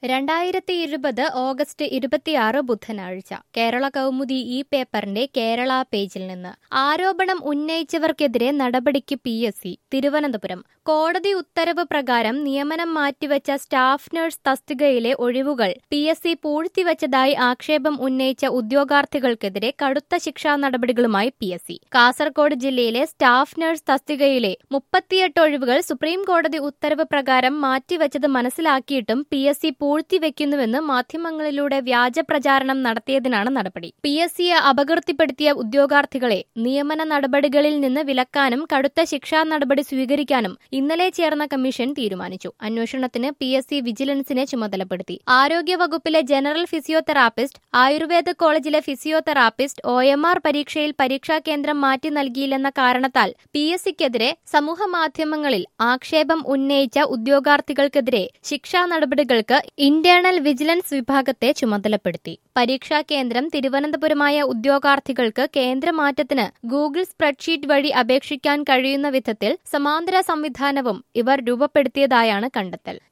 രണ്ടായിരത്തി ഇരുപത് ഓഗസ്റ്റ് ഇരുപത്തിയാറ് ബുധനാഴ്ച കേരള കൗമുദി ഈ പേപ്പറിന്റെ കേരള പേജിൽ നിന്ന് ആരോപണം ഉന്നയിച്ചവർക്കെതിരെ നടപടിക്ക് പി എസ് സി തിരുവനന്തപുരം കോടതി ഉത്തരവ് പ്രകാരം നിയമനം മാറ്റിവെച്ച സ്റ്റാഫ് നഴ്സ് തസ്തികയിലെ ഒഴിവുകൾ പി എസ് സി പൂഴ്ത്തിവെച്ചതായി ആക്ഷേപം ഉന്നയിച്ച ഉദ്യോഗാർത്ഥികൾക്കെതിരെ കടുത്ത ശിക്ഷാ നടപടികളുമായി പി എസ് സി കാസർഗോഡ് ജില്ലയിലെ സ്റ്റാഫ് നഴ്സ് തസ്തികയിലെ മുപ്പത്തിയെട്ട് ഒഴിവുകൾ സുപ്രീം കോടതി ഉത്തരവ് പ്രകാരം മാറ്റിവെച്ചത് മനസ്സിലാക്കിയിട്ടും പി എസ് സി പൂഴ്ത്തിവെക്കുന്നുവെന്ന് മാധ്യമങ്ങളിലൂടെ വ്യാജ പ്രചാരണം നടത്തിയതിനാണ് നടപടി പി എസ് സിയെ അപകീർത്തിപ്പെടുത്തിയ ഉദ്യോഗാർത്ഥികളെ നിയമന നടപടികളിൽ നിന്ന് വിലക്കാനും കടുത്ത ശിക്ഷാ നടപടി സ്വീകരിക്കാനും ഇന്നലെ ചേർന്ന കമ്മീഷൻ തീരുമാനിച്ചു അന്വേഷണത്തിന് പി എസ് സി വിജിലൻസിനെ ചുമതലപ്പെടുത്തി ആരോഗ്യവകുപ്പിലെ ജനറൽ ഫിസിയോതെറാപ്പിസ്റ്റ് ആയുർവേദ കോളേജിലെ ഫിസിയോതെറാപ്പിസ്റ്റ് ഒ എം ആർ പരീക്ഷയിൽ പരീക്ഷാ കേന്ദ്രം മാറ്റി നൽകിയില്ലെന്ന കാരണത്താൽ പി എസ് സിക്കെതിരെ സമൂഹ മാധ്യമങ്ങളിൽ ആക്ഷേപം ഉന്നയിച്ച ഉദ്യോഗാർത്ഥികൾക്കെതിരെ ശിക്ഷാ നടപടികൾക്ക് ഇന്റേണൽ വിജിലൻസ് വിഭാഗത്തെ ചുമതലപ്പെടുത്തി പരീക്ഷാ കേന്ദ്രം തിരുവനന്തപുരമായ ഉദ്യോഗാർത്ഥികൾക്ക് കേന്ദ്രമാറ്റത്തിന് ഗൂഗിൾ സ്പ്രെഡ്ഷീറ്റ് വഴി അപേക്ഷിക്കാൻ കഴിയുന്ന വിധത്തിൽ സമാന്തര സംവിധാനവും ഇവർ രൂപപ്പെടുത്തിയതായാണ് കണ്ടെത്തൽ